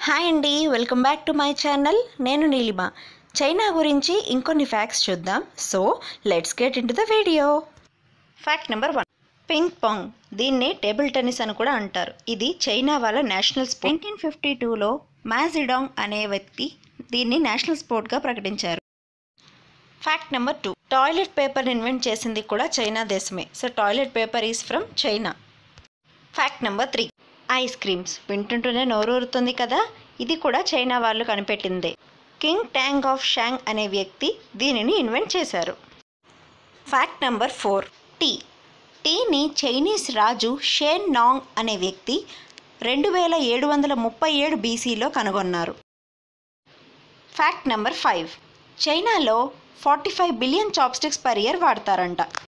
hi అండి welcome back to my channel నేను Neelima China గురించి ఇంకొన్ని ఫ్యాక్ట్స్ చూద్దాం so let's get into the video fact number one ping pong దీన్ని table tennis అని కూడా అంటారు ఇది చైనా వాళ్ళ నేషనల్ స్పోర్ట్ నైన్టీన్ ఫిఫ్టీ టూలో మ్యాజిడాంగ్ అనే వ్యక్తి దీన్ని నేషనల్ స్పోర్ట్గా ప్రకటించారు fact number two toilet paper invent చేసింది కూడా చైనా దేశమే so toilet paper is from China fact number three ice creams వింటుంటూనే నోరూరుతుంది కదా ఇది కూడా చైనా వాళ్ళు కనిపెట్టిందే కింగ్ ట్యాంగ్ ఆఫ్ షాంగ్ అనే వ్యక్తి దీనిని ఇన్వెంట్ చేశారు ఫ్యాక్ట్ నెంబర్ ఫోర్ టీ టీని చైనీస్ రాజు షేన్ నాంగ్ అనే వ్యక్తి రెండు వేల ఏడు వందల ముప్పై ఏడు బీసీలో కనుగొన్నారు ఫ్యాక్ట్ నెంబర్ ఫైవ్ చైనాలో forty five billion chopsticks per year వాడతారంట